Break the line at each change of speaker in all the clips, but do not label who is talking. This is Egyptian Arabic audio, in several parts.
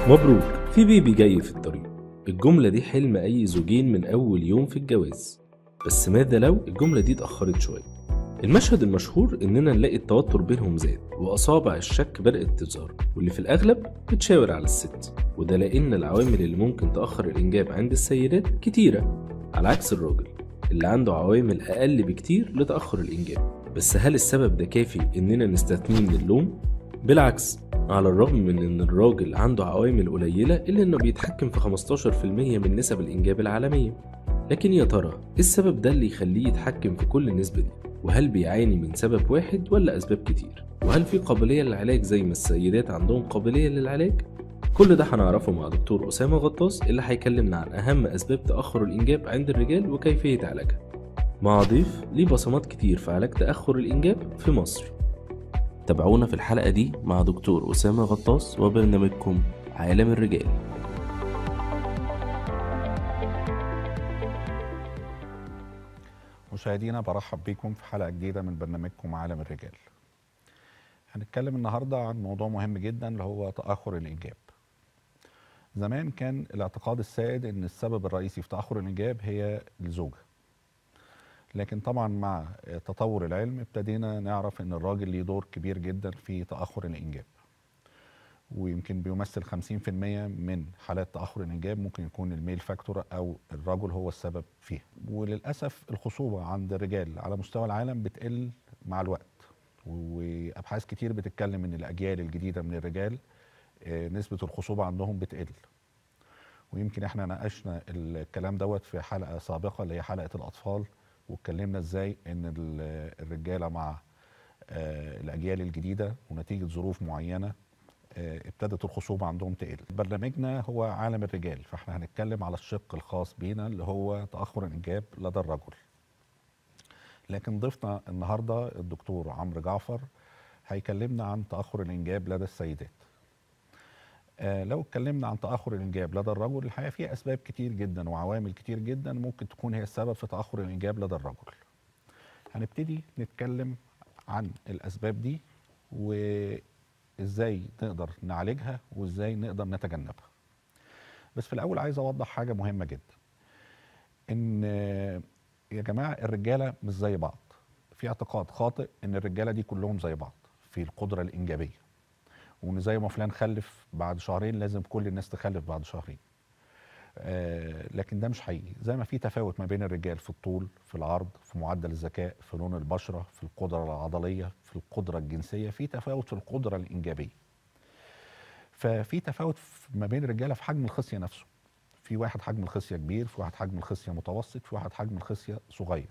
مبروك في بيبي جاي في الطريق الجملة دي حلم أي زوجين من أول يوم في الجواز بس ماذا لو الجملة دي اتأخرت شوية المشهد المشهور إننا نلاقي التوتر بينهم زاد وأصابع الشك بدأت تظهر واللي في الأغلب بتشاور على الست وده لأن العوامل اللي ممكن تأخر الإنجاب عند السيدات كتيرة على عكس الراجل اللي عنده عوامل أقل بكتير لتأخر الإنجاب بس هل السبب ده كافي إننا نستثنيه من اللوم؟ بالعكس على الرغم من ان الراجل عنده عوامل قليلة الا انه بيتحكم في 15% من نسب الانجاب العالمية لكن يا ترى ايه السبب ده اللي يخليه يتحكم في كل النسبة دي وهل بيعاني من سبب واحد ولا اسباب كتير وهل في قابلية للعلاج زي ما السيدات عندهم قابلية للعلاج كل ده هنعرفه مع دكتور أسامة غطاس اللي هيكلمنا عن أهم أسباب تأخر الإنجاب عند الرجال وكيفية علاجها مع ضيف ليه بصمات كتير في علاج تأخر الإنجاب في مصر تابعونا في الحلقة دي مع دكتور أسامة غطاس وبرنامجكم عالم الرجال
مشاهدينا برحب بكم في حلقة جديدة من برنامجكم عالم الرجال هنتكلم النهاردة عن موضوع مهم جدا اللي هو تأخر الإنجاب زمان كان الاعتقاد السائد ان السبب الرئيسي في تأخر الإنجاب هي الزوجة لكن طبعا مع تطور العلم ابتدينا نعرف ان الراجل ليه دور كبير جدا في تأخر الإنجاب ويمكن بيمثل 50% من حالات تأخر الإنجاب ممكن يكون الميل فاكتور أو الرجل هو السبب فيها وللأسف الخصوبة عند الرجال على مستوى العالم بتقل مع الوقت وأبحاث كتير بتتكلم ان الأجيال الجديدة من الرجال آه، نسبة الخصوبة عندهم بتقل ويمكن احنا ناقشنا الكلام دوت في حلقة سابقة اللي هي حلقة الأطفال واتكلمنا ازاي ان ال- الرجالة مع آه، الأجيال الجديدة ونتيجة ظروف معينة آه، ابتدت الخصوبة عندهم تقل برنامجنا هو عالم الرجال فاحنا هنتكلم على الشق الخاص بينا اللي هو تأخر الإنجاب لدى الرجل لكن ضيفنا النهاردة الدكتور عمرو جعفر هيكلمنا عن تأخر الإنجاب لدى السيدات آه، لو اتكلمنا عن تأخر الإنجاب لدى الرجل الحقيقة فيها أسباب كتير جدا وعوامل كتير جدا ممكن تكون هي السبب في تأخر الإنجاب لدى الرجل هنبتدي نتكلم عن الأسباب دي وإزاي نقدر نعالجها وإزاي نقدر نتجنبها بس في الأول عايز أوضح حاجة مهمة جدا إن آه، يا جماعة الرجالة مش زي بعض في اعتقاد خاطئ إن الرجالة دي كلهم زي بعض في القدرة الإنجابية وان زي ما فلان خلف بعد شهرين لازم كل الناس تخلف بعد شهرين آه لكن ده مش حقيقي زي ما في تفاوت ما بين الرجال في الطول في العرض في معدل الذكاء في لون البشره في القدره العضليه في القدره الجنسيه في تفاوت في القدره الانجابيه ففي تفاوت في- ما بين الرجاله في حجم الخصيه نفسه في واحد حجم الخصيه كبير في واحد حجم الخصيه متوسط في واحد حجم الخصيه صغير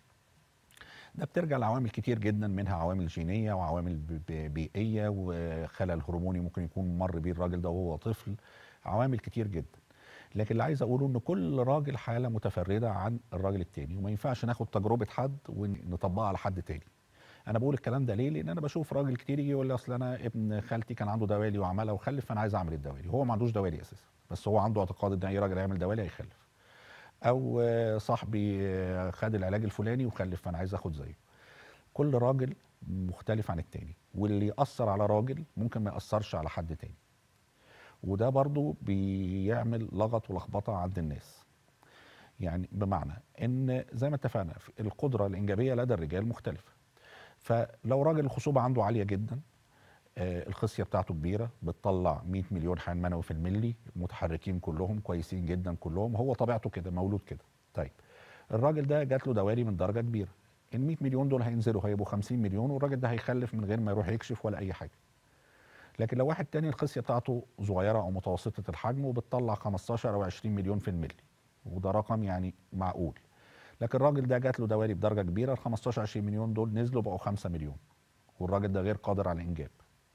ده بترجع لعوامل كتير جدا منها عوامل جينيه وعوامل ب- ب- بيئيه وخلل هرموني ممكن يكون مر بيه الراجل ده وهو طفل عوامل كتير جدا لكن اللي عايز اقوله ان كل راجل حاله متفرده عن الراجل التاني وما ينفعش ناخد تجربه حد ونطبقها على حد تاني انا بقول الكلام ده ليه لان انا بشوف راجل كتير يجي يقول لي اصل انا ابن خالتي كان عنده دوالي وعملها وخلف فانا عايز اعمل الدوالي هو ما عندوش دوالي اساسا بس هو عنده اعتقاد ان اي راجل هيعمل دوالي هيخلف او آه، صاحبي آه، خد العلاج الفلاني وخلف فانا عايز اخد زيه كل راجل مختلف عن التاني واللي يأثر على راجل ممكن ما يأثرش على حد تاني وده برضو بيعمل لغط ولخبطة عند الناس يعني بمعنى ان زي ما اتفقنا في القدرة الإنجابية لدى الرجال مختلفة فلو راجل الخصوبة عنده عالية جدا آه، الخصية بتاعته كبيرة بتطلع 100 مليون حيوان منوي في الملي متحركين كلهم كويسين جدا كلهم هو طبيعته كده مولود كده طيب الراجل ده جات له دوالي من درجة كبيرة ال 100 مليون دول هينزلوا هيبقوا 50 مليون والراجل ده هيخلف من غير ما يروح يكشف ولا اي حاجه لكن لو واحد تاني الخصيه بتاعته صغيره او متوسطه الحجم وبتطلع 15 او 20 مليون في الملي وده رقم يعني معقول لكن الراجل ده جات له دوالي بدرجه كبيره ال 15 20 مليون دول نزلوا بقوا 5 مليون والراجل ده غير قادر على الانجاب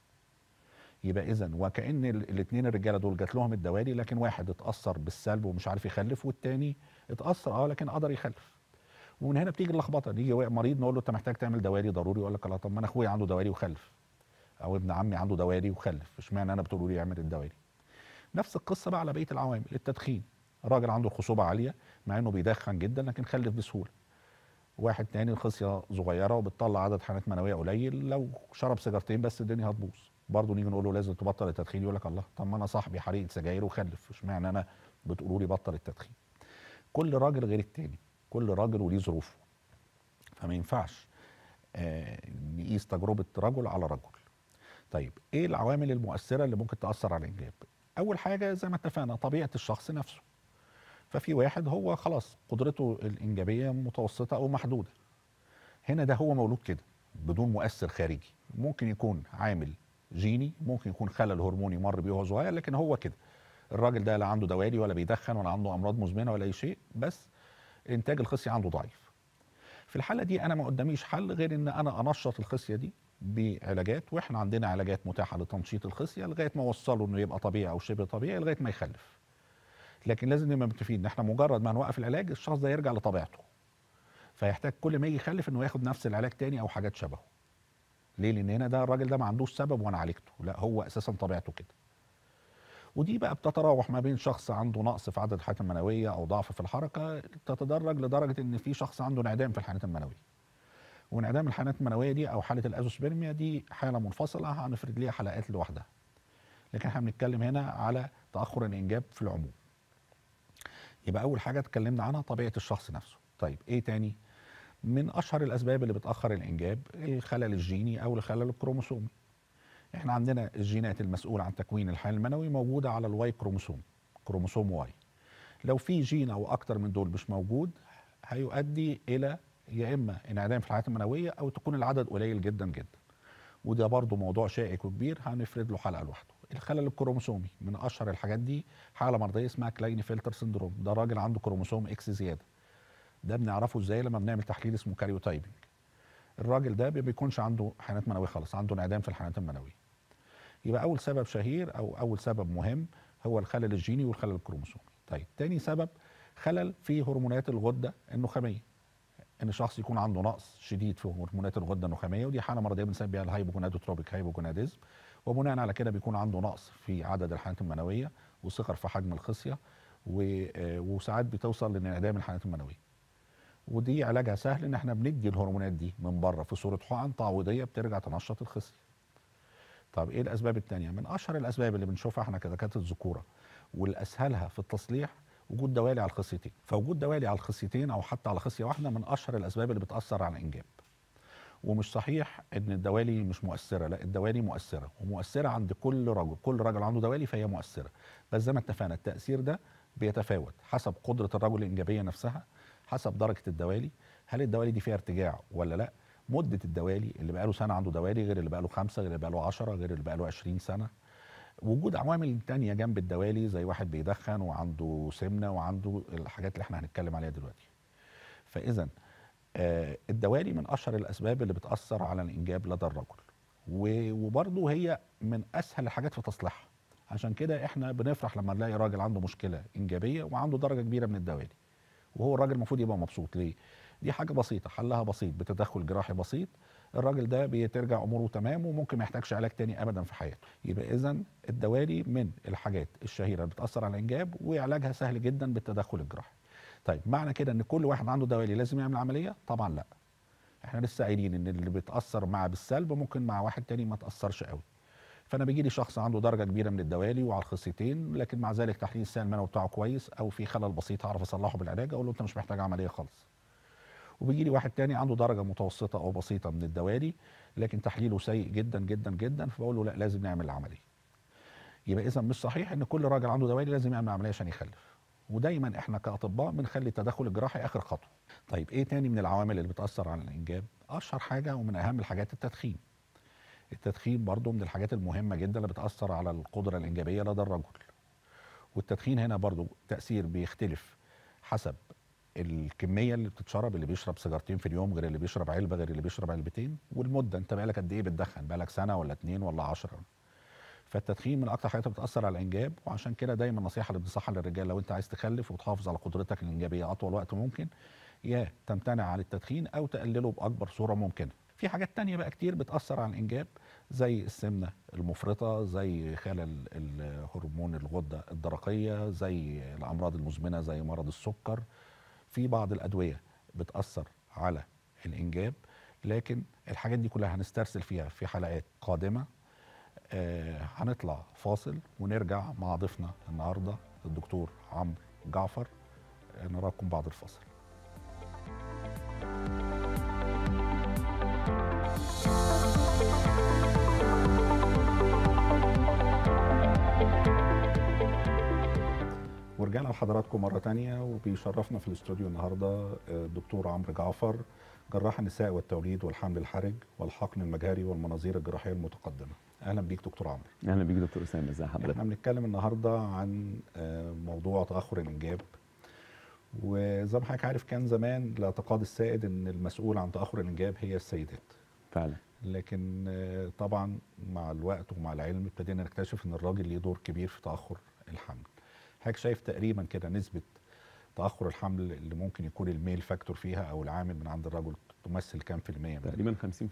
يبقى اذا وكان الاثنين الرجاله دول جات لهم الدوالي لكن واحد اتاثر بالسلب ومش عارف يخلف والتاني اتاثر اه لكن قدر يخلف ومن هنا بتيجي اللخبطه نيجي مريض نقول له انت محتاج تعمل دوالي ضروري يقول لك لا طب ما انا اخويا عنده دوالي وخلف او ابن عمي عنده دوالي وخلف اشمعنى انا بتقولوا لي اعمل الدوالي نفس القصه بقى على بقيه العوامل التدخين راجل عنده الخصوبه عاليه مع انه بيدخن جدا لكن خلف بسهوله واحد تاني الخصيه صغيره وبتطلع عدد حيوانات منويه قليل لو شرب سيجارتين بس الدنيا هتبوظ برضه نيجي نقول له لازم تبطل التدخين يقول لك الله طب ما انا صاحبي حريق سجاير وخلف اشمعنى انا بتقولوا لي بطل التدخين كل راجل غير التاني كل راجل وليه ظروفه فما ينفعش آه، نقيس تجربه رجل على رجل طيب ايه العوامل المؤثره اللي ممكن تاثر على الانجاب اول حاجه زي ما اتفقنا طبيعه الشخص نفسه ففي واحد هو خلاص قدرته الانجابيه متوسطه او محدوده هنا ده هو مولود كده بدون مؤثر خارجي ممكن يكون عامل جيني ممكن يكون خلل هرموني مر بيه وهو صغير لكن هو كده الراجل ده لا عنده دوالي ولا بيدخن ولا عنده امراض مزمنه ولا اي شيء بس الانتاج الخصي عنده ضعيف في الحاله دي انا ما قداميش حل غير ان انا انشط الخصيه دي بعلاجات واحنا عندنا علاجات متاحه لتنشيط الخصيه لغايه ما اوصله انه يبقى طبيعي او شبه طبيعي لغايه ما يخلف لكن لازم نبقى متفقين ان احنا مجرد ما نوقف العلاج الشخص ده يرجع لطبيعته فيحتاج كل ما يجي يخلف انه ياخد نفس العلاج تاني او حاجات شبهه ليه لان هنا ده الراجل ده ما عندوش سبب وانا عالجته لا هو اساسا طبيعته كده ودي بقى بتتراوح ما بين شخص عنده نقص في عدد الحالات المنويه او ضعف في الحركه تتدرج لدرجه ان في شخص عنده انعدام في الحالات المنويه وانعدام الحالات المنويه دي او حاله الازوسبرميا دي حاله منفصله هنفرد ليها حلقات لوحدها لكن احنا بنتكلم هنا على تاخر الانجاب في العموم يبقى اول حاجه اتكلمنا عنها طبيعه الشخص نفسه طيب ايه تاني من اشهر الاسباب اللي بتاخر الانجاب الخلل الجيني او الخلل الكروموسومي احنا عندنا الجينات المسؤوله عن تكوين الحيوان المنوي موجوده على الواي كروموسوم كروموسوم واي لو في جين او اكتر من دول مش موجود هيؤدي الى يا اما انعدام في الحياه المنويه او تكون العدد قليل جدا جدا وده برضو موضوع شائك وكبير هنفرد له حلقه لوحده الخلل الكروموسومي من اشهر الحاجات دي حاله مرضيه اسمها كلايني فلتر سندروم ده راجل عنده كروموسوم اكس زياده ده بنعرفه ازاي لما بنعمل تحليل اسمه كاريوتايبنج الراجل ده ما بيكونش عنده حيوانات منويه خالص عنده انعدام في الحيوانات المنويه يبقى اول سبب شهير او اول سبب مهم هو الخلل الجيني والخلل الكروموسومي طيب تاني سبب خلل في هرمونات الغده النخاميه ان شخص يكون عنده نقص شديد في هرمونات الغده النخاميه ودي حاله مرضيه بنسمي بيها الهايبوجونادوتروبيك هايبوجوناديزم وبناء على كده بيكون عنده نقص في عدد الحيوانات المنويه وصغر في حجم الخصيه و- آه، وساعات بتوصل لانعدام الحيوانات المنويه ودي علاجها سهل ان احنا بندي الهرمونات دي من بره في صوره حقن تعويضيه بترجع تنشط الخصيه طب ايه الاسباب التانية من اشهر الاسباب اللي بنشوفها احنا كدكاتره الذكوره والاسهلها في التصليح وجود دوالي على الخصيتين فوجود دوالي على الخصيتين او حتى على خصيه واحده من اشهر الاسباب اللي بتاثر على الانجاب ومش صحيح ان الدوالي مش مؤثره لا الدوالي مؤثره ومؤثره عند كل رجل كل رجل عنده دوالي فهي مؤثره بس زي ما اتفقنا التاثير ده بيتفاوت حسب قدره الرجل الانجابيه نفسها حسب درجه الدوالي هل الدوالي دي فيها ارتجاع ولا لا مده الدوالي اللي بقاله سنه عنده دوالي غير اللي بقاله خمسه غير اللي بقاله 10 غير اللي بقاله 20 سنه وجود عوامل تانية جنب الدوالي زي واحد بيدخن وعنده سمنه وعنده الحاجات اللي احنا هنتكلم عليها دلوقتي فاذا آه، الدوالي من اشهر الاسباب اللي بتاثر على الانجاب لدى الرجل و- وبرضه هي من اسهل الحاجات في تصليحها عشان كده احنا بنفرح لما نلاقي راجل عنده مشكله انجابيه وعنده درجه كبيره من الدوالي وهو الراجل المفروض يبقى مبسوط ليه دي حاجه بسيطه حلها بسيط بتدخل جراحي بسيط الراجل ده بترجع اموره تمام وممكن ما يحتاجش علاج تاني ابدا في حياته يبقى اذا الدوالي من الحاجات الشهيره اللي بتاثر على الانجاب وعلاجها سهل جدا بالتدخل الجراحي طيب معنى كده ان كل واحد عنده دوالي لازم يعمل عمليه طبعا لا احنا لسه قايلين ان اللي بتاثر معاه بالسلب ممكن مع واحد تاني ما تاثرش قوي فانا بيجي لي شخص عنده درجه كبيره من الدوالي وعلى الخصيتين لكن مع ذلك تحليل السائل المنوي بتاعه كويس او في خلل بسيط هعرف اصلحه بالعلاج اقول له انت مش محتاج عمليه خالص وبيجي لي واحد تاني عنده درجه متوسطه او بسيطه من الدوالي لكن تحليله سيء جدا جدا جدا فبقول له لا لازم نعمل العمليه يبقى اذا مش صحيح ان كل راجل عنده دوالي لازم يعمل عمليه عشان يخلف ودايما احنا كاطباء بنخلي التدخل الجراحي اخر خطوه طيب ايه تاني من العوامل اللي بتاثر على الانجاب اشهر حاجه ومن اهم الحاجات التدخين التدخين برضو من الحاجات المهمه جدا اللي بتاثر على القدره الانجابيه لدى الرجل والتدخين هنا برضو تاثير بيختلف حسب الكميه اللي بتتشرب اللي بيشرب سيجارتين في اليوم غير اللي بيشرب علبه غير اللي بيشرب علبتين والمده انت بقالك قد ايه بتدخن بقالك سنه ولا اتنين ولا عشرة فالتدخين من اكتر الحاجات اللي بتاثر على الانجاب وعشان كده دايما النصيحه اللي بنصحها للرجال لو انت عايز تخلف وتحافظ على قدرتك الانجابيه اطول وقت ممكن يا تمتنع عن التدخين او تقلله باكبر صوره ممكنه في حاجات تانية بقى كتير بتأثر على الإنجاب زي السمنة المفرطة زي خلل الهرمون الغدة الدرقية زي الأمراض المزمنة زي مرض السكر في بعض الأدوية بتأثر على الإنجاب لكن الحاجات دي كلها هنسترسل فيها في حلقات قادمة آه هنطلع فاصل ونرجع مع ضيفنا النهارده الدكتور عمرو جعفر آه نراكم بعد الفاصل ورجعنا لحضراتكم مرة تانية وبيشرفنا في الاستوديو النهاردة الدكتور عمرو جعفر جراح النساء والتوليد والحمل الحرج والحقن المجهري والمناظير الجراحية المتقدمة أهلا بيك دكتور عمرو
اهلا بيك دكتور اسامه ازي
احنا
حضرتك
بنتكلم النهاردة عن آه، موضوع تأخر الإنجاب وزي ما حضرتك عارف كان زمان الاعتقاد السائد ان المسؤول عن تأخر الإنجاب هي السيدات
فعلا
لكن آه، طبعا مع الوقت ومع العلم ابتدينا نكتشف ان الراجل ليه دور كبير في تاخر الحمل حضرتك شايف تقريبا كده نسبه تاخر الحمل اللي ممكن يكون الميل فاكتور فيها او العامل من عند الرجل تمثل كام في المية من
تقريبا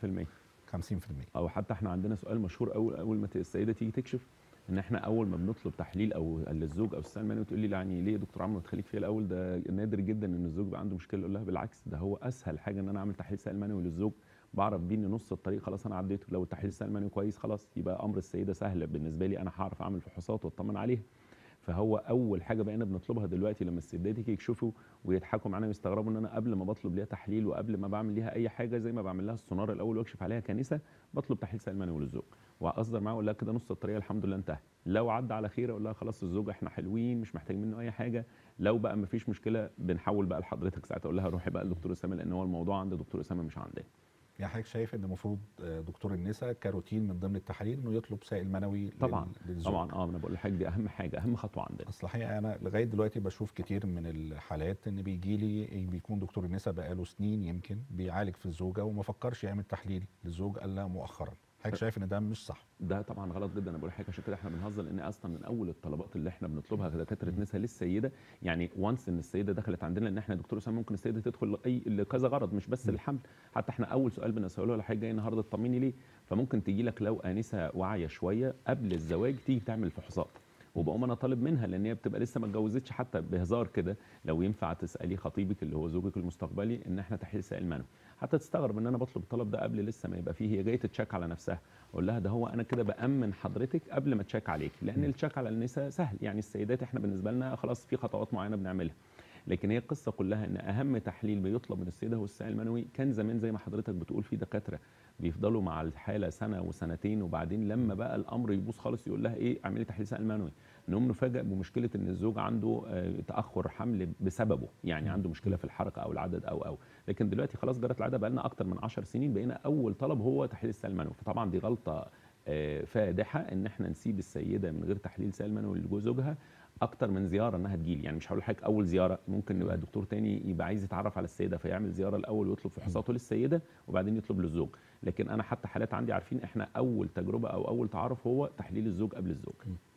50%
50%
او حتى احنا عندنا سؤال مشهور اول اول ما السيده تيجي تكشف ان احنا اول ما بنطلب تحليل او للزوج او السائل المنوي تقول لي يعني ليه يا دكتور عمرو تخليك فيها الاول ده نادر جدا ان الزوج يبقى عنده مشكله اقول لها بالعكس ده هو اسهل حاجه ان انا اعمل تحليل سائل منوي للزوج بعرف بيه ان نص الطريق خلاص انا عديته لو التحليل السائل المنوي كويس خلاص يبقى امر السيده سهل بالنسبه لي انا هعرف اعمل فحوصات واطمن عليها فهو اول حاجه بقينا بنطلبها دلوقتي لما السيدات يجي يكشفوا ويضحكوا معانا ويستغربوا ان انا قبل ما بطلب ليها تحليل وقبل ما بعمل ليها اي حاجه زي ما بعمل لها السونار الاول واكشف عليها كنسه بطلب تحليل سائل منوي للزوج واصدر معاه اقول لها كده نص الطريق الحمد لله انتهى لو عدى على خير اقول لها خلاص الزوج احنا حلوين مش محتاج منه اي حاجه لو بقى ما فيش مشكله بنحول بقى لحضرتك ساعتها اقول لها روحي بقى لدكتور اسامه لان هو الموضوع عند دكتور اسامه مش عندنا
يعني حضرتك شايف ان المفروض آه، دكتور النساء كروتين من ضمن التحاليل انه يطلب سائل منوي لل-
طبعا
للزوج
طبعا اه انا بقول لحضرتك دي اهم حاجه اهم خطوه عندنا
اصل الحقيقه انا لغايه دلوقتي بشوف كتير من الحالات ان بيجي لي بيكون دكتور النساء بقاله سنين يمكن بيعالج في الزوجه وما فكرش يعمل تحليل للزوج الا مؤخرا حضرتك شايف ان ده مش صح
ده طبعا غلط جدا انا بقول لحضرتك عشان كده احنا بنهزر لان اصلا من اول الطلبات اللي احنا بنطلبها كدكاتره نساء للسيده يعني وانس ان السيده دخلت عندنا لان احنا دكتور اسامه ممكن السيده تدخل لاي لكذا غرض مش بس الحمل حتى احنا اول سؤال بنساله لها حضرتك جاي النهارده تطمني ليه فممكن تيجي لك لو انسه واعيه شويه قبل الزواج تيجي تعمل فحوصات وبقوم انا طالب منها لان هي بتبقى لسه ما اتجوزتش حتى بهزار كده لو ينفع تسالي خطيبك اللي هو زوجك المستقبلي ان احنا تحليل سائل منوي حتى تستغرب ان انا بطلب الطلب ده قبل لسه ما يبقى فيه هي جايه تتشيك على نفسها اقول لها ده هو انا كده بامن حضرتك قبل ما تشيك عليك لان التشيك على النساء سهل يعني السيدات احنا بالنسبه لنا خلاص في خطوات معينه بنعملها لكن هي القصه كلها ان اهم تحليل بيطلب من السيده هو السائل المنوي كان زمان زي ما حضرتك بتقول في دكاتره بيفضلوا مع الحاله سنه وسنتين وبعدين لما بقى الامر يبوظ خالص يقول لها ايه اعملي تحليل سائل منوي نقوم نفاجئ بمشكله ان الزوج عنده آه، تاخر حمل بسببه يعني عنده مشكله في الحركه او العدد او او لكن دلوقتي خلاص جرت العاده بقى لنا اكتر من 10 سنين بقينا اول طلب هو تحليل السائل المنوي فطبعا دي غلطه آه، فادحه ان احنا نسيب السيده من غير تحليل سائل منوي لزوجها اكتر من زياره انها تجيلي يعني مش هقول لحضرتك اول زياره ممكن نبقى دكتور تاني يبقى عايز يتعرف على السيده فيعمل زياره الاول ويطلب فحوصاته للسيده وبعدين يطلب للزوج لكن انا حتى حالات عندي عارفين احنا اول تجربه او اول تعارف هو تحليل الزوج قبل الزوج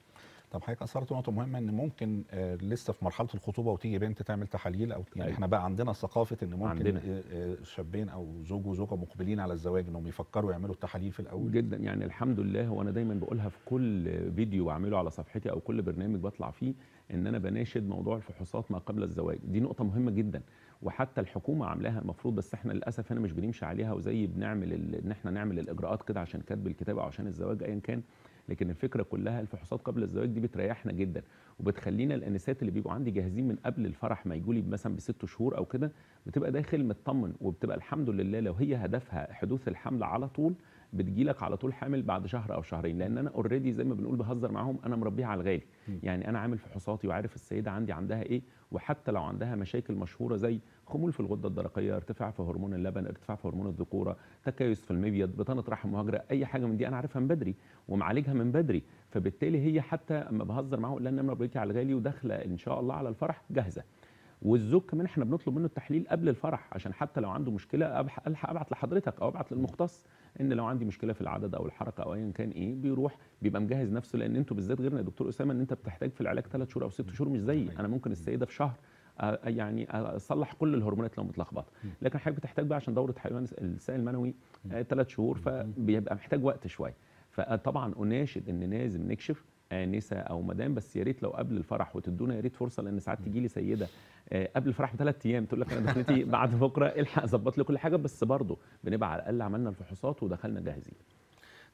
طب حضرتك اثرت نقطه مهمه ان ممكن آه لسه في مرحله الخطوبه وتيجي بنت تعمل تحاليل او يعني
أيوة.
احنا بقى عندنا ثقافه ان ممكن
عندنا.
آه آه شابين او زوج وزوجه مقبلين على الزواج انهم يفكروا يعملوا التحاليل في الاول
جدا يعني الحمد لله وانا دايما بقولها في كل فيديو بعمله على صفحتي او كل برنامج بطلع فيه ان انا بناشد موضوع الفحوصات ما قبل الزواج دي نقطه مهمه جدا وحتى الحكومه عاملاها المفروض بس احنا للاسف هنا مش بنمشي عليها وزي بنعمل ال- ان احنا نعمل الاجراءات كده عشان كتب الكتاب او عشان الزواج ايا كان لكن الفكره كلها الفحوصات قبل الزواج دي بتريحنا جدا وبتخلينا الانسات اللي بيبقوا عندي جاهزين من قبل الفرح ما يجوا لي مثلا بست شهور او كده بتبقى داخل مطمن وبتبقى الحمد لله لو هي هدفها حدوث الحمل على طول بتجيلك على طول حامل بعد شهر او شهرين لان انا اوريدي زي ما بنقول بهزر معاهم انا مربيها على الغالي يعني انا عامل فحوصاتي وعارف السيده عندي عندها ايه وحتى لو عندها مشاكل مشهوره زي خمول في الغده الدرقيه ارتفاع في هرمون اللبن ارتفاع في هرمون الذكوره تكيس في المبيض بطانه رحم مهاجره اي حاجه من دي انا عارفها من بدري ومعالجها من بدري فبالتالي هي حتى اما بهزر معاهم اقول لها ان انا مربيتي على الغالي وداخله ان شاء الله على الفرح جاهزه والزوج كمان احنا بنطلب منه التحليل قبل الفرح عشان حتى لو عنده مشكله أبح- الحق ابعت لحضرتك او ابعت للمختص ان لو عندي مشكله في العدد او الحركه او ايا كان ايه بيروح بيبقى مجهز نفسه لان انتوا بالذات غيرنا يا دكتور اسامه ان انت بتحتاج في العلاج ثلاث شهور او ست شهور مش زيي انا ممكن السيده في شهر آه، يعني اصلح كل الهرمونات لو متلخبطه لكن حضرتك بتحتاج بقى عشان دوره حيوان السائل المنوي ثلاث شهور فبيبقى محتاج وقت شويه فطبعا اناشد ان لازم نكشف انسه او مدام بس يا ريت لو قبل الفرح وتدونا يا ريت فرصه لان ساعات تجي لي سيده آه، قبل الفرح بثلاث ايام تقول لك انا دخلتي بعد بكره الحق ظبط لي كل حاجه بس برضه بنبقى على الاقل عملنا الفحوصات ودخلنا جاهزين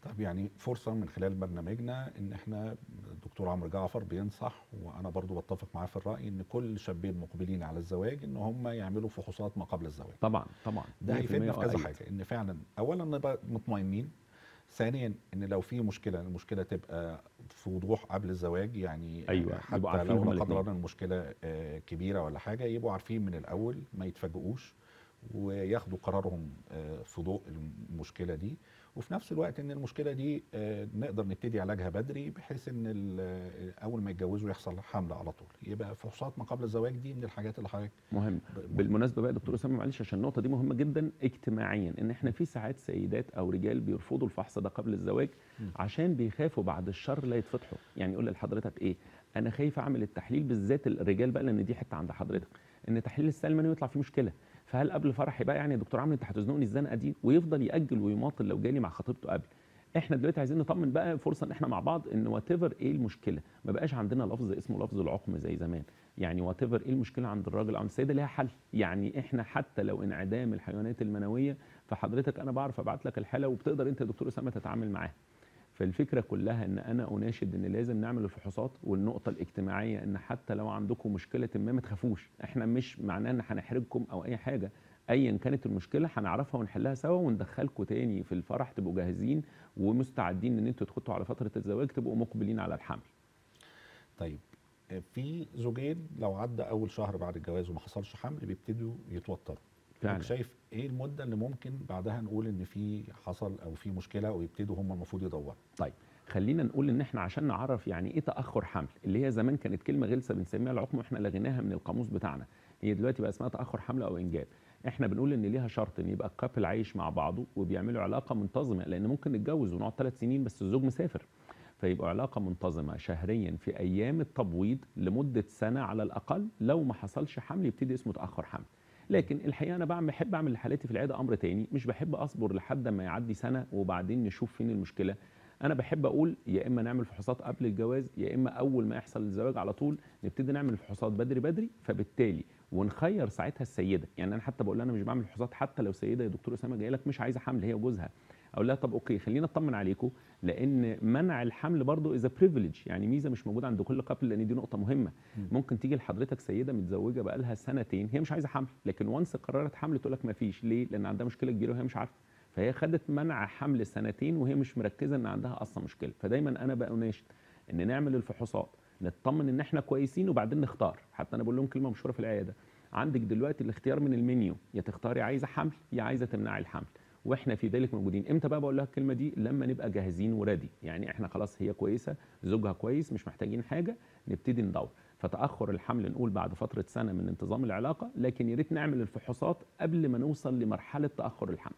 طب يعني فرصه من خلال برنامجنا ان احنا الدكتور عمرو جعفر بينصح وانا برضو بتفق معاه في الراي ان كل شابين مقبلين على الزواج ان هم يعملوا فحوصات ما قبل الزواج
طبعا طبعا
ده
100%
هيفيدنا في كذا
أؤيد.
حاجه ان فعلا اولا نبقى مطمئنين ثانيا ان لو في مشكله المشكله تبقى في وضوح قبل الزواج يعني
أيوة، يبقوا
حتى
عارفين
لو
هما
لا قدر
الاتنين.
الله المشكله آه، كبيره ولا حاجه يبقوا عارفين من الاول ما يتفاجئوش وياخدوا قرارهم آه، في ضوء المشكله دي وفي نفس الوقت ان المشكله دي آه، نقدر نبتدي علاجها بدري بحيث ان ال- اول ما يتجوزوا يحصل حمل على طول يبقى فحوصات ما قبل الزواج دي من الحاجات اللي حضرتك
مهم
ب-
بالمناسبه بقى يا دكتور اسامه معلش عشان النقطه دي مهمه جدا اجتماعيا ان احنا في ساعات سيدات او رجال بيرفضوا الفحص ده قبل الزواج
مم.
عشان بيخافوا بعد الشر لا يتفتحوا يعني يقول لحضرتك ايه انا خايف اعمل التحليل بالذات الرجال بقى لان دي حته عند حضرتك ان تحليل السائل المنوي يطلع فيه مشكله فهل قبل فرحي بقى يعني يا دكتور عمرو انت هتزنقني الزنقه دي ويفضل ياجل ويماطل لو جالي مع خطيبته قبل احنا دلوقتي عايزين نطمن بقى فرصه ان احنا مع بعض ان وات ايه المشكله ما بقاش عندنا لفظ اسمه لفظ العقم زي زمان يعني وات ايه المشكله عند الراجل او عند السيده ليها حل يعني احنا حتى لو انعدام الحيوانات المنويه فحضرتك انا بعرف ابعت لك الحاله وبتقدر انت يا دكتور اسامه تتعامل معاها فالفكره كلها ان انا اناشد ان لازم نعمل الفحوصات والنقطه الاجتماعيه ان حتى لو عندكم مشكله ما ما تخافوش احنا مش معناه ان هنحرجكم او اي حاجه ايا كانت المشكله هنعرفها ونحلها سوا وندخلكم تاني في الفرح تبقوا جاهزين ومستعدين ان انتوا تخطوا على فتره الزواج تبقوا مقبلين على الحمل
طيب آه، في زوجين لو عدى اول شهر بعد الجواز وما حصلش حمل بيبتدوا يتوتروا
فعلا.
فعلا شايف ايه المده اللي ممكن بعدها نقول ان في حصل او في مشكله او يبتدوا هم المفروض يدوروا
طيب خلينا نقول ان احنا عشان نعرف يعني ايه تاخر حمل اللي هي زمان كانت كلمه غلسه بنسميها العقم واحنا لغيناها من القاموس بتاعنا هي دلوقتي بقى اسمها تاخر حمل او انجاب احنا بنقول ان ليها شرط ان يبقى الكابل عايش مع بعضه وبيعملوا علاقه منتظمه لان ممكن نتجوز ونقعد ثلاث سنين بس الزوج مسافر فيبقى علاقه منتظمه شهريا في ايام التبويض لمده سنه على الاقل لو ما حصلش حمل يبتدي اسمه تاخر حمل لكن الحقيقه انا بعمل بحب اعمل لحالاتي في العياده امر تاني مش بحب اصبر لحد ما يعدي سنه وبعدين نشوف فين المشكله انا بحب اقول يا اما نعمل فحوصات قبل الجواز يا اما اول ما يحصل الزواج على طول نبتدي نعمل فحوصات بدري بدري فبالتالي ونخير ساعتها السيده يعني انا حتى بقول لها انا مش بعمل فحوصات حتى لو سيده يا دكتور اسامه جايه لك مش عايزه حمل هي وجوزها اقول لها طب اوكي خلينا اطمن عليكم لان منع الحمل برضو از بريفليج يعني ميزه مش موجوده عند كل قبل لان دي نقطه مهمه ممكن تيجي لحضرتك سيده متزوجه بقى لها سنتين هي مش عايزه حمل لكن وانس قررت حمل تقول لك ما فيش ليه لان عندها مشكله كبيره وهي مش عارفه فهي خدت منع حمل سنتين وهي مش مركزه ان عندها اصلا مشكله فدايما انا بقى اناشد ان نعمل الفحوصات نطمن ان احنا كويسين وبعدين نختار حتى انا بقول لهم كلمه مشهوره في العياده عندك دلوقتي الاختيار من المنيو يا تختاري عايزه حمل يا عايزه تمنعي الحمل واحنا في ذلك موجودين امتى بقى بقول لها الكلمه دي لما نبقى جاهزين ورادي يعني احنا خلاص هي كويسه زوجها كويس مش محتاجين حاجه نبتدي ندور فتاخر الحمل نقول بعد فتره سنه من انتظام العلاقه لكن يا ريت نعمل الفحوصات قبل ما نوصل لمرحله تاخر الحمل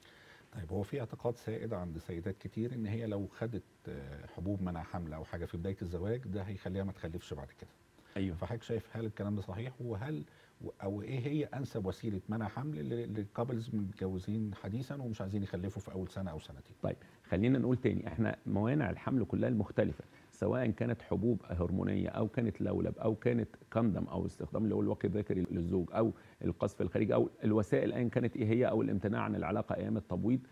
طيب هو في اعتقاد سائد عند سيدات كتير ان هي لو خدت آه، حبوب منع حمل او حاجه في بدايه الزواج ده هيخليها ما تخلفش بعد كده
ايوه
فحضرتك شايف هل الكلام ده صحيح وهل او ايه هي انسب وسيله منع حمل للكابلز متجوزين حديثا ومش عايزين يخلفوا في اول سنه او سنتين
طيب خلينا نقول تاني احنا موانع الحمل كلها المختلفه سواء كانت حبوب هرمونيه او كانت لولب او كانت كندم او استخدام اللي هو الوقي الذكري للزوج او القذف الخارجي او الوسائل ايا كانت ايه هي او الامتناع عن العلاقه ايام التبويض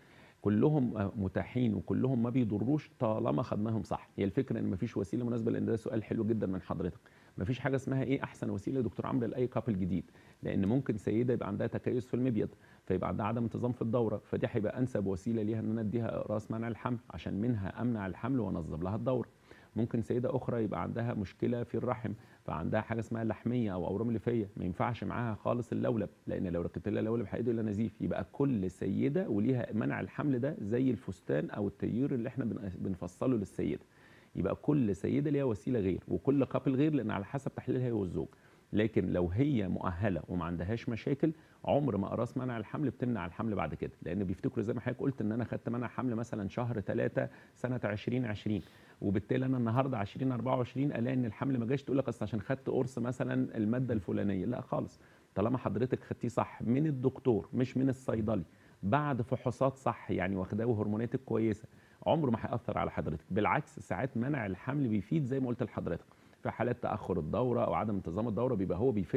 كلهم متاحين وكلهم ما بيضروش طالما خدناهم صح هي الفكره ان مفيش وسيله مناسبه لان ده سؤال حلو جدا من حضرتك مفيش حاجه اسمها ايه احسن وسيله يا دكتور عمرو لاي كابل جديد لان ممكن سيده يبقى عندها تكيس في المبيض فيبقى عندها عدم انتظام في الدوره فدي هيبقى انسب وسيله ليها ان انا اديها اقراص منع الحمل عشان منها امنع الحمل وانظم لها الدوره ممكن سيده اخرى يبقى عندها مشكله في الرحم فعندها حاجه اسمها لحميه او اورام ليفيه ما ينفعش معاها خالص اللولب لان لو ركبت لها لولب هيدوا الى نزيف يبقى كل سيده وليها منع الحمل ده زي الفستان او التيور اللي احنا بن- بنفصله للسيده يبقى كل سيده ليها وسيله غير وكل قابل غير لان على حسب تحليلها هي والزوج لكن لو هي مؤهله وما عندهاش مشاكل عمر ما اقراص منع الحمل بتمنع الحمل بعد كده لان بيفتكروا زي ما حضرتك قلت ان انا خدت منع حمل مثلا شهر 3 سنه 2020 وبالتالي انا النهارده 2024 الاقي ان الحمل ما جاش تقول لك اصل عشان خدت قرص مثلا الماده الفلانيه لا خالص طالما حضرتك خدتيه صح من الدكتور مش من الصيدلي بعد فحوصات صح يعني واخداه وهرموناتك كويسه عمره ما هياثر على حضرتك بالعكس ساعات منع الحمل بيفيد زي ما قلت لحضرتك في حالات تاخر الدوره او عدم انتظام الدوره بيبقى هو بيفيدها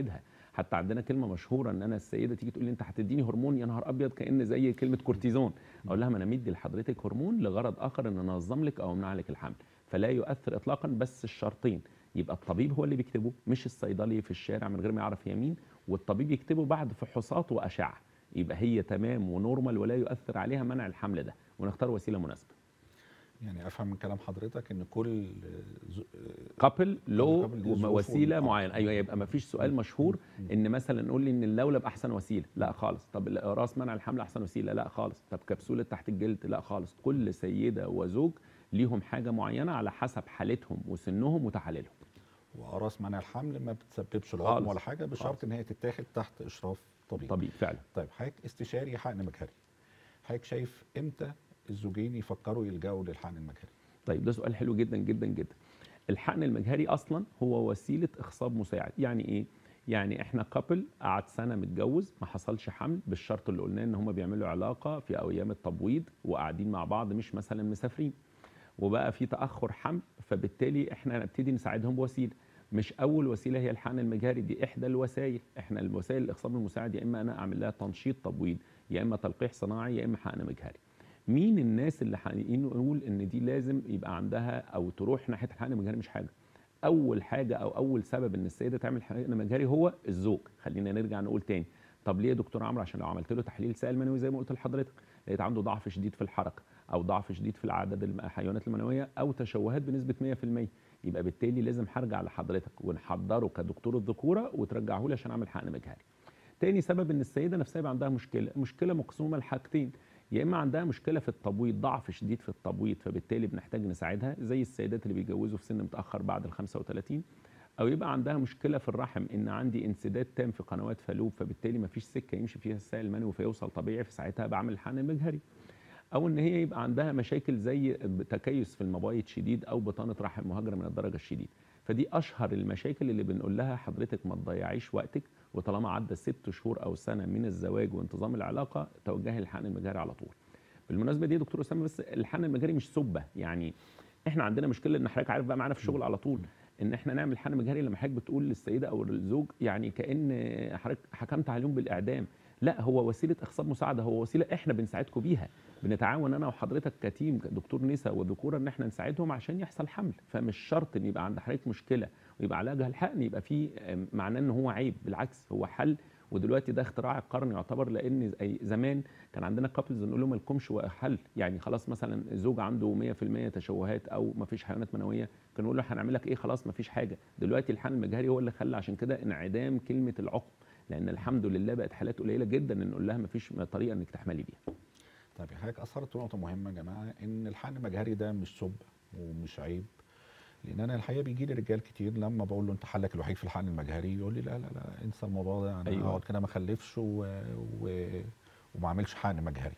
حتى عندنا كلمه مشهوره ان انا السيده تيجي تقول لي انت هتديني هرمون يا نهار ابيض كان زي كلمه كورتيزون اقول لها ما انا مدي لحضرتك هرمون لغرض اخر ان انظم لك او امنع لك الحمل فلا يؤثر اطلاقا بس الشرطين يبقى الطبيب هو اللي بيكتبه مش الصيدلي في الشارع من غير ما يعرف هي مين والطبيب يكتبه بعد فحوصات واشعه يبقى هي تمام ونورمال ولا يؤثر عليها منع الحمل ده ونختار وسيله مناسبه
يعني افهم من كلام حضرتك ان كل ز-
كابل له
couple ليه ظروفه
وسيله
وال-
معينه ايوه يبقى ما فيش سؤال مشهور ان مثلا نقول لي ان اللولب احسن وسيله لا خالص طب راس منع الحمل احسن وسيله لا خالص طب كبسوله تحت الجلد لا خالص كل سيده وزوج ليهم حاجه معينه على حسب حالتهم وسنهم وتحاليلهم
واقراص منع الحمل ما بتسببش
خالص.
العقم ولا حاجه بشرط
خالص.
ان هي تتاخد تحت اشراف طبيب
طبيب فعلا
طيب حضرتك استشاري حقن مجهري حضرتك شايف امتى الزوجين يفكروا يلجأوا للحقن المجهري
طيب ده سؤال حلو جدا جدا جدا الحقن المجهري اصلا هو وسيله اخصاب مساعد يعني ايه يعني احنا كابل قعد سنه متجوز ما حصلش حمل بالشرط اللي قلناه ان هم بيعملوا علاقه في ايام التبويض وقاعدين مع بعض مش مثلا مسافرين وبقى في تاخر حمل فبالتالي احنا نبتدي نساعدهم بوسيله مش اول وسيله هي الحقن المجهري دي احدى الوسائل احنا الوسائل الاخصاب المساعد يا اما انا اعمل لها تنشيط تبويض يا اما تلقيح صناعي يا اما حقن مجهري مين الناس اللي حقيقيين نقول ان دي لازم يبقى عندها او تروح ناحيه الحقن المجهري مش حاجه اول حاجه او اول سبب ان السيده تعمل حقن مجهري هو الزوج خلينا نرجع نقول تاني طب ليه يا دكتور عمرو عشان لو عملت له تحليل سائل منوي زي ما قلت لحضرتك لقيت عنده ضعف شديد في الحركه او ضعف شديد في العدد الحيوانات المنويه او تشوهات بنسبه 100% يبقى بالتالي لازم هرجع لحضرتك ونحضره كدكتور الذكوره وترجعه لي عشان اعمل حقن مجهري تاني سبب ان السيده نفسها يبقى عندها مشكله مشكله مقسومه لحاجتين يا اما عندها مشكله في التبويض ضعف شديد في التبويض فبالتالي بنحتاج نساعدها زي السيدات اللي بيتجوزوا في سن متاخر بعد ال 35 او يبقى عندها مشكله في الرحم ان عندي انسداد تام في قنوات فالوب فبالتالي ما فيش سكه يمشي فيها السائل المنوي فيوصل طبيعي في ساعتها بعمل الحقن المجهري او ان هي يبقى عندها مشاكل زي تكيس في المبايض شديد او بطانه رحم مهاجره من الدرجه الشديده فدي اشهر المشاكل اللي بنقول لها حضرتك ما تضيعيش وقتك وطالما عدى ست شهور او سنه من الزواج وانتظام العلاقه توجهي للحقن المجهري على طول بالمناسبه دي يا دكتور اسامه بس الحقن المجهري مش سبه يعني احنا عندنا مشكله ان حضرتك عارف بقى معانا في الشغل على طول ان احنا نعمل حقن مجهري لما حضرتك بتقول للسيده او للزوج يعني كان حضرتك حكمت عليهم بالاعدام لا هو وسيله اخصاب مساعده هو وسيله احنا بنساعدكم بيها بنتعاون انا وحضرتك كتيم دكتور نساء وذكوره ان احنا نساعدهم عشان يحصل حمل فمش شرط ان يبقى عند حضرتك مشكله ويبقى علاجها الحقن يبقى في معناه ان هو عيب بالعكس هو حل ودلوقتي ده اختراع القرن يعتبر لان زي زمان كان عندنا كابلز نقول لهم مالكمش حل يعني خلاص مثلا زوج عنده 100% تشوهات او ما فيش حيوانات منويه كان نقول له هنعمل لك ايه خلاص ما فيش حاجه دلوقتي الحقن المجهري هو اللي خلى عشان كده انعدام كلمه العقم لان الحمد لله بقت حالات قليله جدا ان نقول لها ما فيش طريقه انك تحملي بيها
طيب حضرتك اثرت نقطه مهمه يا جماعه ان الحقن المجهري ده مش سب ومش عيب لان انا الحقيقه بيجي لي رجال كتير لما بقول له انت حلك الوحيد في الحقن المجهري يقول لي لا لا لا انسى الموضوع ده انا
أيوة.
اقعد كده ما اخلفش و... و... وما اعملش حقن مجهري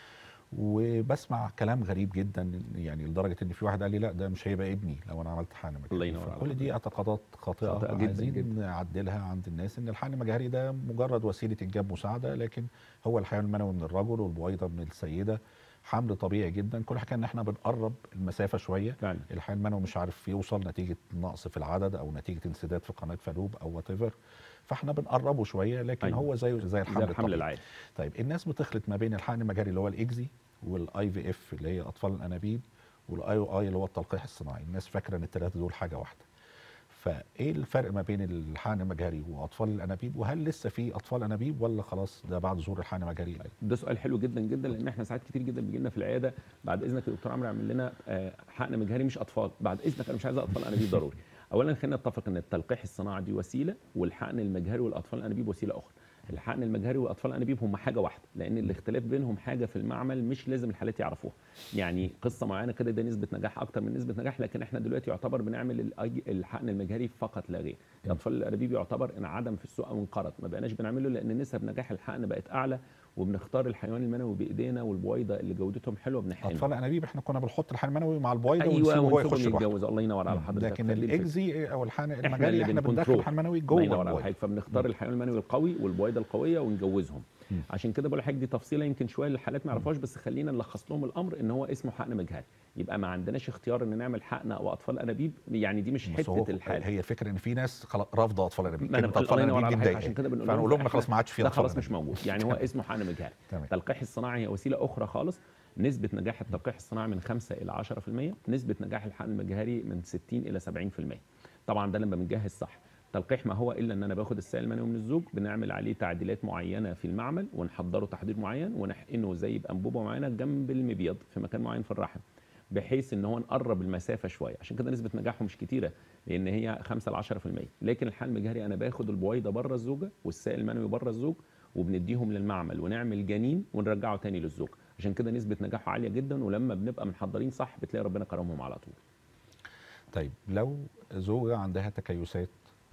وبسمع كلام غريب جدا يعني لدرجه ان في واحد قال لي لا ده مش هيبقى ابني لو انا عملت حقن مجهري
الله ينور على
كل دي
حضرتك.
اعتقادات خاطئه
خاطئة جداً
عايزين
جداً.
نعدلها عند الناس ان الحقن المجهري ده مجرد وسيله انجاب مساعده لكن هو الحيوان المنوي من الرجل والبويضه من السيده حمل طبيعي جدا كل حكايه ان احنا بنقرب المسافه شويه
فعلا
الحيوان المنوي مش عارف يوصل نتيجه نقص في العدد او نتيجه انسداد في قناه فالوب او وات فاحنا بنقربه شويه لكن
أيوة.
هو زيه زي
زي
الحمل,
الحمل
الطبيعي.
العادي
طيب الناس بتخلط ما بين الحقن المجاري اللي هو الاكزي والاي في اف اللي هي اطفال الانابيب والاي او اي اللي هو التلقيح الصناعي الناس فاكره ان الثلاثه دول حاجه واحده فايه الفرق ما بين الحقن المجهري واطفال الانابيب وهل لسه في اطفال انابيب ولا خلاص ده بعد ظهور الحقن المجهري
ده سؤال حلو جدا جدا لان احنا ساعات كتير جدا بيجي لنا في العياده بعد اذنك يا دكتور عمرو اعمل لنا آه، حقن مجهري مش اطفال بعد اذنك انا مش عايز اطفال انابيب ضروري اولا خلينا نتفق ان التلقيح الصناعي دي وسيله والحقن المجهري والاطفال الانابيب وسيله اخرى الحقن المجهري والاطفال الانابيب هم حاجه واحده لان الاختلاف بينهم حاجه في المعمل مش لازم الحالات يعرفوها يعني قصه معينه كده ده نسبه نجاح اكتر من نسبه نجاح لكن احنا دلوقتي يعتبر بنعمل الأي- الحقن المجهري فقط لا غير الاطفال الانابيب يعتبر انعدم في السوق او انقرض ما بقناش بنعمله لان نسب نجاح الحقن بقت اعلى وبنختار الحيوان المنوي بايدينا والبويضه اللي جودتهم حلوه بنحقنها
اطفال الانابيب احنا كنا بنحط الحقن المنوي مع البويضه
ايوه
ونسيبه هو
ونسيبهم
يخش لوحده
يتجوز الله ينور على حضرتك
لكن
فدي الفكرة.
الاكزي او الحقن
احنا
المجاري
اللي
احنا بندخل
بنكنترول.
الحقن المنوي
الله
جوه
ينور على
البويضه
حضرتك فبنختار الحيوان المنوي القوي والبويضه القويه ونجوزهم
مم.
عشان كده بقول لحضرتك دي تفصيله يمكن شويه للحالات ما يعرفوهاش بس خلينا نلخص لهم الامر ان هو اسمه حقن مجهري يبقى ما عندناش اختيار ان نعمل حقن او اطفال انابيب يعني دي مش
بس هو
حته الحاله
هي الفكره ان في ناس خلاص رافضه اطفال الانابيب
ما انا
كلمه
بقول-
اطفال
الله ينور
الانابيب دي
على حضرتك،
مضايقه
عشان كده بنقول
فنقول
لهم
لهم خلاص ما عادش في
ده
اطفال
خلاص مش
أنابيب.
موجود يعني هو اسمه حقن مجهري
تمام
التلقيح الصناعي هي وسيله اخرى خالص نسبه نجاح التلقيح الصناعي من 5 الى 10% نسبه نجاح الحقن المجهري من 60 الى 70% طبعا ده لما بنجهز صح تلقيح ما هو الا ان انا باخد السائل المنوي من الزوج بنعمل عليه تعديلات معينه في المعمل ونحضره تحضير معين ونحقنه زي بانبوبه معينه جنب المبيض في مكان معين في الرحم بحيث ان هو نقرب المسافه شويه عشان كده نسبه نجاحه مش كتيره لان هي 5 ل 10% لكن الحقن المجهري انا باخد البويضه بره الزوجه والسائل المنوي بره الزوج وبنديهم للمعمل ونعمل جنين ونرجعه تاني للزوج عشان كده نسبه نجاحه عاليه جدا ولما بنبقى محضرين صح بتلاقي ربنا كرمهم على طول
طيب لو زوجه عندها تكيسات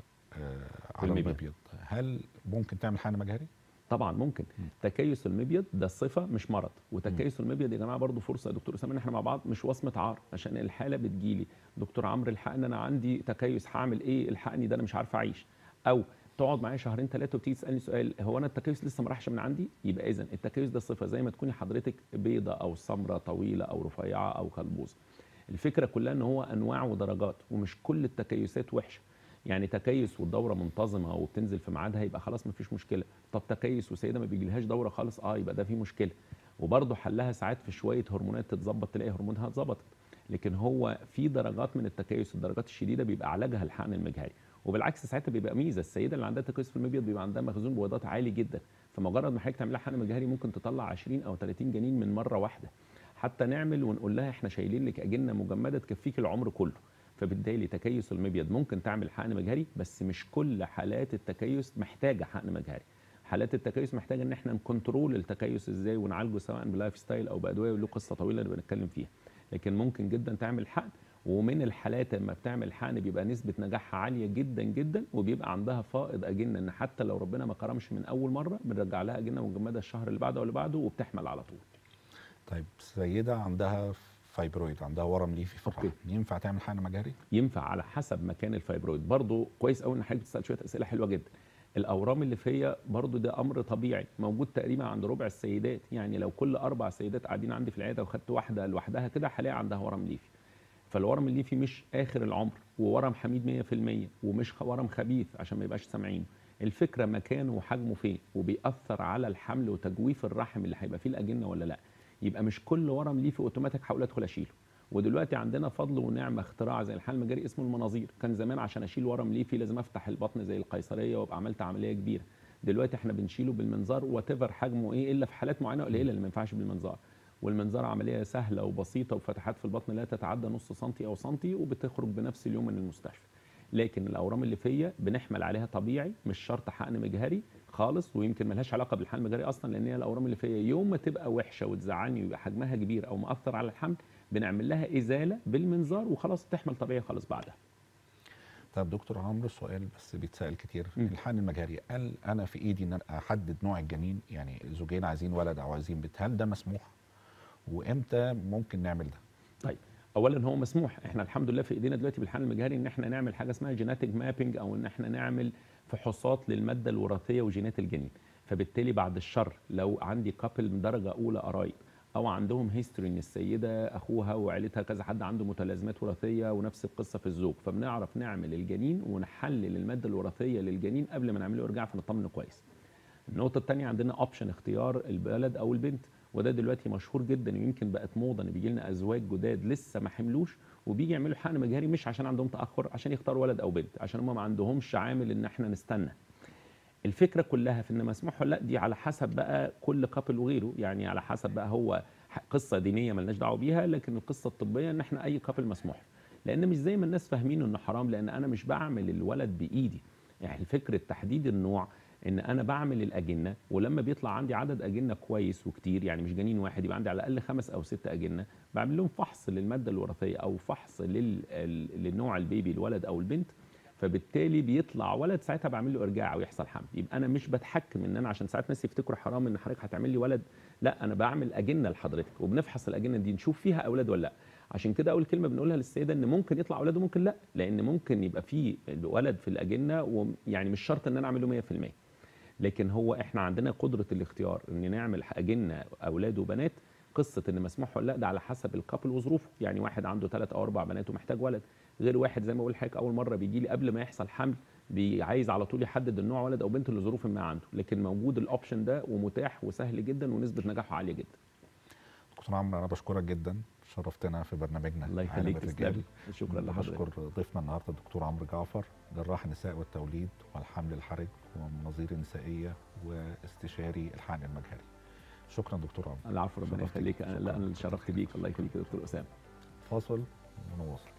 آه على
المبيض.
المبيض هل ممكن تعمل حقن مجهري؟
طبعا ممكن تكيس المبيض ده صفه مش مرض وتكيس المبيض يا جماعه برضو فرصه يا دكتور اسامه ان احنا مع بعض مش وصمه عار عشان الحاله بتجيلي دكتور عمرو الحقني انا عندي تكيس هعمل ايه الحقني ده انا مش عارف اعيش او تقعد معايا شهرين ثلاثه وتيجي تسالني سؤال هو انا التكيس لسه ما راحش من عندي يبقى اذا التكيس ده صفه زي ما تكوني حضرتك بيضه او سمراء طويله او رفيعه او كلبوزه الفكره كلها ان هو انواع ودرجات ومش كل التكيسات وحشه يعني تكيس والدوره منتظمه وبتنزل في ميعادها يبقى خلاص مفيش مشكله طب تكيس وسيده ما بيجيلهاش دوره خالص اه يبقى ده في مشكله وبرضه حلها ساعات في شويه هرمونات تتظبط تلاقي هرمونها اتظبطت لكن هو في درجات من التكيس الدرجات الشديده بيبقى علاجها الحقن المجهري وبالعكس ساعتها بيبقى ميزه السيده اللي عندها تكيس في المبيض بيبقى عندها مخزون بويضات عالي جدا فمجرد ما حضرتك تعمل لها حقن مجهري ممكن تطلع 20 او 30 جنين من مره واحده حتى نعمل ونقول لها احنا شايلين لك اجنه مجمده تكفيك العمر كله فبالتالي تكيس المبيض ممكن تعمل حقن مجهري بس مش كل حالات التكيس محتاجه حقن مجهري حالات التكيس محتاجه ان احنا نكنترول التكيس ازاي ونعالجه سواء بلايف ستايل او بادويه وله قصه طويله اللي بنتكلم فيها لكن ممكن جدا تعمل حقن ومن الحالات لما بتعمل حقن بيبقى نسبه نجاحها عاليه جدا جدا وبيبقى عندها فائض اجنه ان حتى لو ربنا ما كرمش من اول مره بنرجع لها اجنه مجمده الشهر اللي بعده واللي بعده وبتحمل على طول
طيب سيده عندها فايبرويد عندها ورم ليفي في الرحم
أوكي.
ينفع تعمل حقن مجهري؟
ينفع على حسب مكان الفايبرويد برضو كويس قوي ان حضرتك بتسال شويه اسئله حلوه جدا الاورام اللي فيا برضو ده امر طبيعي موجود تقريبا عند ربع السيدات يعني لو كل اربع سيدات قاعدين عندي في العياده وخدت واحده لوحدها كده هلاقي عندها ورم ليفي فالورم الليفي مش اخر العمر وورم حميد 100% ومش خ- ورم خبيث عشان ما يبقاش سامعين الفكره مكانه وحجمه فين وبيأثر على الحمل وتجويف الرحم اللي هيبقى فيه الاجنه ولا لا يبقى مش كل ورم ليفي اوتوماتيك هقول ادخل اشيله ودلوقتي عندنا فضل ونعمه اختراع زي الحقن المجاري اسمه المناظير كان زمان عشان اشيل ورم ليفي لازم افتح البطن زي القيصريه وابقى عملت عمليه كبيره دلوقتي احنا بنشيله بالمنظار وات حجمه ايه الا في حالات معينه قليله اللي ما ينفعش بالمنظار والمنظار عمليه سهله وبسيطه وفتحات في البطن لا تتعدى نص سنتي او سنتي وبتخرج بنفس اليوم من المستشفى لكن الاورام اللي فيا بنحمل عليها طبيعي مش شرط حقن مجهري خالص ويمكن ملهاش علاقه بالحقن المجهري اصلا لان هي الاورام اللي فيا يوم ما تبقى وحشه وتزعلني ويبقى حجمها كبير او مأثر على الحمل بنعمل لها ازاله بالمنظار وخلاص تحمل طبيعي خالص بعدها
طب دكتور عمرو سؤال بس بيتسال كتير
مم.
الحقن المجهري هل انا في ايدي ان انا احدد نوع الجنين يعني زوجين عايزين ولد او عايزين بنت هل ده مسموح وامتى ممكن نعمل ده
طيب اولا هو مسموح احنا الحمد لله في ايدينا دلوقتي بالحقن المجهري ان احنا نعمل حاجه اسمها جيناتيك مابينج او ان احنا نعمل فحوصات للماده الوراثيه وجينات الجنين فبالتالي بعد الشر لو عندي كابل من درجه اولى قرايب او عندهم هيستوري ان السيده اخوها وعيلتها كذا حد عنده متلازمات وراثيه ونفس القصه في الزوج فبنعرف نعمل الجنين ونحلل الماده الوراثيه للجنين قبل ما نعمله ارجاع فنطمن كويس النقطة الثانية عندنا اوبشن اختيار الولد أو البنت وده دلوقتي مشهور جدا ويمكن بقت موضة إن بيجي لنا أزواج جداد لسه ما حملوش وبيجي يعملوا حقن مجهري مش عشان عندهم تأخر عشان يختاروا ولد أو بنت عشان هم ما عندهمش عامل إن إحنا نستنى. الفكرة كلها في إن مسموح ولا لا دي على حسب بقى كل كابل وغيره يعني على حسب بقى هو ح- قصة دينية ملناش دعوة بيها لكن القصة الطبية إن إحنا أي كابل مسموح لأن مش زي ما الناس فاهمين إنه حرام لأن أنا مش بعمل الولد بإيدي يعني فكرة تحديد النوع ان انا بعمل الاجنه ولما بيطلع عندي عدد اجنه كويس وكتير يعني مش جنين واحد يبقى عندي على الاقل خمس او ست اجنه بعمل لهم فحص للماده الوراثيه او فحص لل... ال- للنوع البيبي الولد او البنت فبالتالي بيطلع ولد ساعتها بعمل له ارجاع او يحصل حمل يبقى انا مش بتحكم ان انا عشان ساعات ناس يفتكروا حرام ان حضرتك هتعمل لي ولد لا انا بعمل اجنه لحضرتك وبنفحص الاجنه دي نشوف فيها اولاد ولا لا عشان كده اول كلمه بنقولها للسيده ان ممكن يطلع اولاد وممكن لا لان ممكن يبقى في ولد في الاجنه ويعني مش شرط ان انا اعمل له 100% لكن هو احنا عندنا قدره الاختيار ان نعمل اجنه اولاد وبنات قصه ان مسموح ولا لا ده على حسب الكابل وظروفه يعني واحد عنده ثلاث او اربع بنات ومحتاج ولد غير واحد زي ما بقول لحضرتك اول مره بيجي لي قبل ما يحصل حمل بي- عايز على طول يحدد النوع ولد او بنت لظروف ما عنده لكن موجود الاوبشن ده ومتاح وسهل جدا ونسبه نجاحه عاليه جدا
دكتور عمرو انا بشكرك جدا شرفتنا في برنامجنا
الله
عالم
يخليك
الرجال.
تسلم شكرا لحضرتك
بشكر ضيفنا النهارده الدكتور عمرو جعفر جراح النساء والتوليد والحمل الحرج ومناظير نسائيه واستشاري الحقن المجهري شكرا دكتور عمرو
العفو ربنا
شرفتك.
يخليك انا لا
شكراً.
انا اللي شرفت بيك الله يخليك يا دكتور اسامه
فاصل ونواصل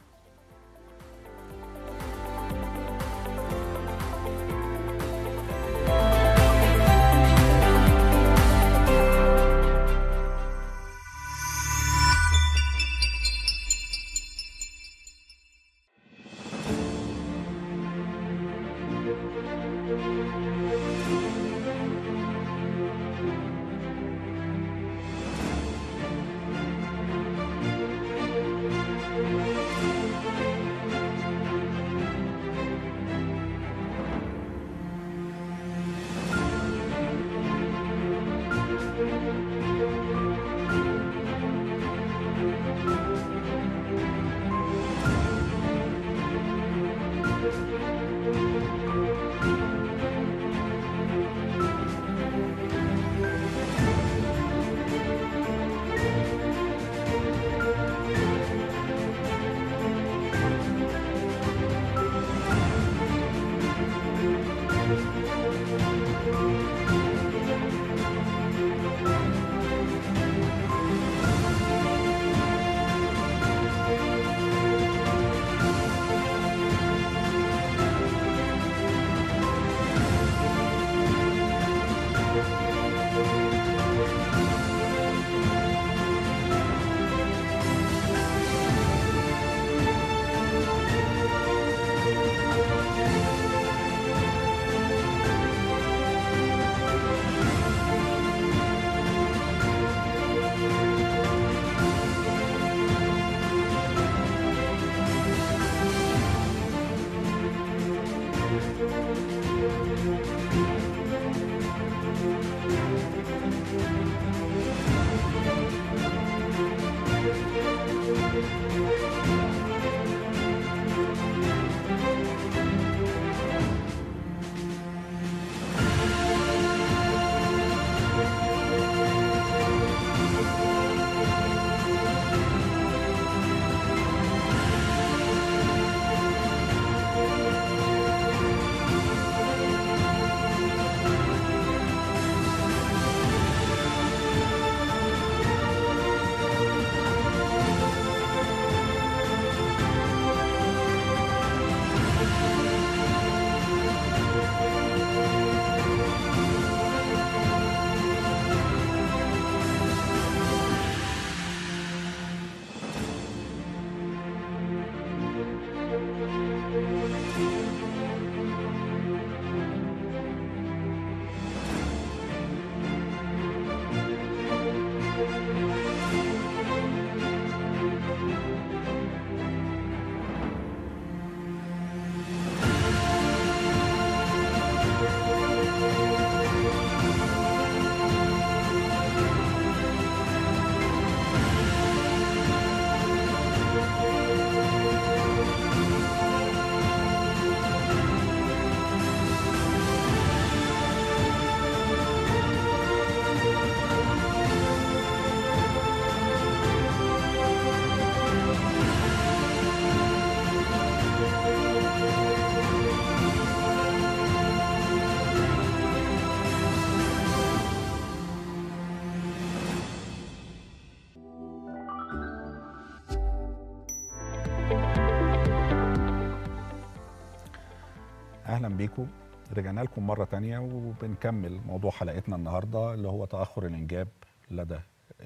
اهلا بيكم رجعنا لكم مره تانية وبنكمل موضوع حلقتنا النهارده اللي هو تاخر الانجاب لدى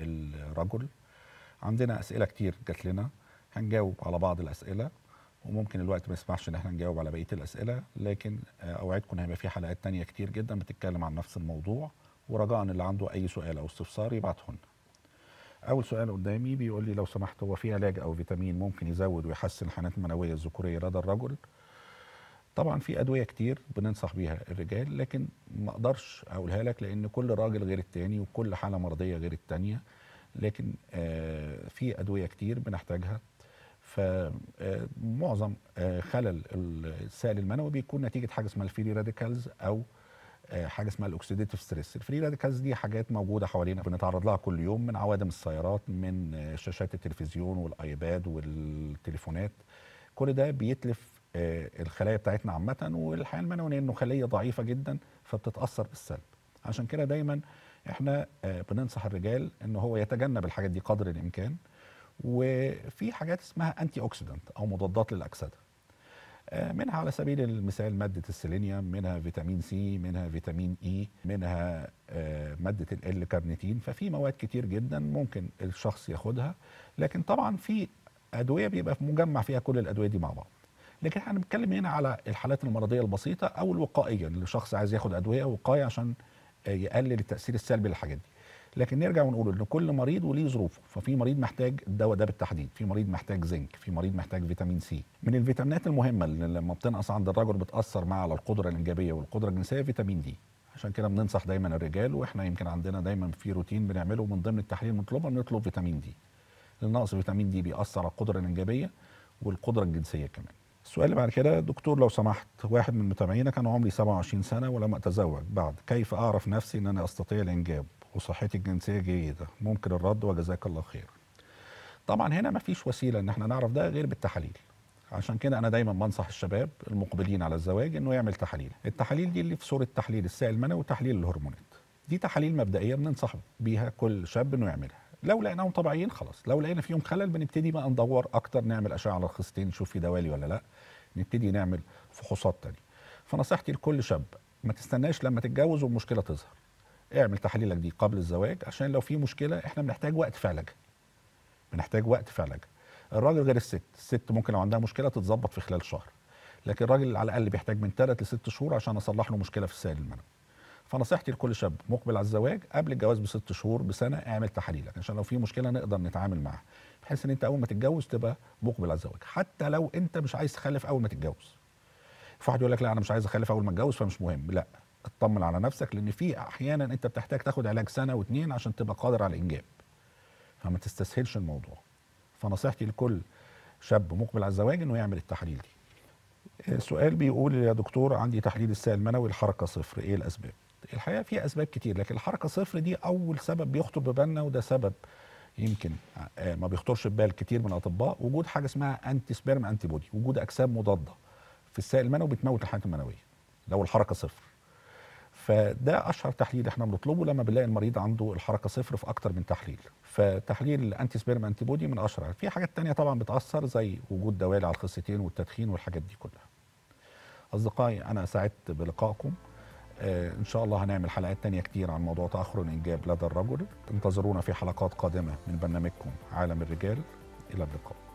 الرجل عندنا اسئله كتير جات لنا هنجاوب على بعض الاسئله وممكن الوقت ما يسمحش ان احنا نجاوب على بقيه الاسئله لكن آه، اوعدكم ان هيبقى في حلقات تانية كتير جدا بتتكلم عن نفس الموضوع ورجاء اللي عنده اي سؤال او استفسار يبعته لنا اول سؤال قدامي بيقول لي لو سمحت هو في علاج او فيتامين ممكن يزود ويحسن الحالات المنويه الذكوريه لدى الرجل طبعا في ادويه كتير بننصح بيها الرجال لكن ما اقدرش اقولها لك لان كل راجل غير التاني وكل حاله مرضيه غير التانيه لكن آه، في ادويه كتير بنحتاجها فمعظم خلل السائل المنوي بيكون نتيجه حاجه اسمها الفري راديكالز او آه، حاجه اسمها الاكسيديتيف ستريس الفري راديكالز دي حاجات موجوده حوالينا بنتعرض لها كل يوم من عوادم السيارات من آه، شاشات التلفزيون والايباد والتليفونات كل ده بيتلف آه، الخلايا بتاعتنا عامه والحياه المنويه لانه خليه ضعيفه جدا فبتتاثر بالسلب عشان كده دايما احنا آه، بننصح الرجال ان هو يتجنب الحاجات دي قدر الامكان وفي حاجات اسمها انتي اوكسيدنت او مضادات للاكسده آه، منها على سبيل المثال مادة السيلينيوم منها فيتامين سي منها فيتامين اي منها آه، مادة ال كارنيتين ففي مواد كتير جدا ممكن الشخص ياخدها لكن طبعا في أدوية بيبقى مجمع فيها كل الأدوية دي مع بعض لكن احنا بنتكلم هنا على الحالات المرضية البسيطة أو الوقائية اللي الشخص عايز ياخد أدوية وقاية عشان آه، يقلل التأثير السلبي للحاجات دي لكن نرجع ونقول ان كل مريض وليه ظروفه ففي مريض محتاج الدواء ده بالتحديد في مريض محتاج زنك في مريض محتاج فيتامين سي من الفيتامينات المهمه اللي لما بتنقص عند الرجل بتاثر معاه على القدره الانجابيه والقدره الجنسيه فيتامين دي عشان كده بننصح دايما الرجال واحنا يمكن عندنا دايما في روتين بنعمله من ضمن التحاليل المطلوبه بنطلب فيتامين دي النقص فيتامين دي بيأثر على القدره الانجابيه والقدره الجنسيه كمان السؤال اللي بعد كده دكتور لو سمحت واحد من متابعينا كان عمري 27 سنه ولم اتزوج بعد كيف اعرف نفسي ان انا استطيع الانجاب وصحتي الجنسيه جيده ممكن الرد وجزاك الله خير طبعا هنا ما فيش وسيله ان احنا نعرف ده غير بالتحاليل عشان كده انا دايما بنصح الشباب المقبلين على الزواج انه يعمل تحاليل التحاليل دي اللي في صوره تحليل السائل المنوي وتحليل الهرمونات دي تحاليل مبدئيه بننصح بيها كل شاب انه يعملها لو لقيناهم طبيعيين خلاص لو لقينا فيهم خلل بنبتدي بقى ندور اكتر نعمل اشعه على الخصيتين نشوف في دوالي ولا لا نبتدي نعمل فحوصات تانية فنصيحتي لكل شاب ما تستناش لما تتجوز والمشكله تظهر اعمل تحاليلك دي قبل الزواج عشان لو في مشكله احنا بنحتاج وقت في علاجها بنحتاج وقت في علاجها الراجل غير الست الست ممكن لو عندها مشكله تتظبط في خلال شهر لكن الراجل على الاقل بيحتاج من ثلاث لست شهور عشان اصلح له مشكله في السائل المنوي فنصيحتي لكل شاب مقبل على الزواج قبل الجواز بست شهور بسنه اعمل تحاليلك عشان لو في مشكله نقدر نتعامل معاها بحيث ان انت اول ما تتجوز تبقى مقبل على الزواج حتى لو انت مش عايز تخلف اول ما تتجوز في واحد يقول لك لا انا مش عايز اخلف اول ما اتجوز فمش مهم لا اطمن على نفسك لان في احيانا انت بتحتاج تاخد علاج سنه واتنين عشان تبقى قادر على الانجاب فما تستسهلش الموضوع فنصيحتي لكل شاب مقبل على الزواج انه يعمل التحاليل دي سؤال بيقول يا دكتور عندي تحليل السائل المنوي الحركه صفر ايه الاسباب الحقيقه في اسباب كتير لكن الحركه صفر دي اول سبب بيخطر ببالنا وده سبب يمكن آه، ما بيخطرش ببال كتير من الاطباء وجود حاجه اسمها انتي سبيرم انتي بودي وجود اجسام مضاده في السائل المنوي بتموت الحياه المنويه لو الحركه صفر فده اشهر تحليل احنا بنطلبه لما بنلاقي المريض عنده الحركه صفر في اكتر من تحليل فتحليل الانتي سبيرم انتي بودي من اشهر في حاجات تانية طبعا بتاثر زي وجود دوالي على الخصيتين والتدخين والحاجات دي كلها اصدقائي انا سعدت بلقائكم آه ان شاء الله هنعمل حلقات تانية كتير عن موضوع تاخر الانجاب لدى الرجل انتظرونا في حلقات قادمه من برنامجكم عالم الرجال الى اللقاء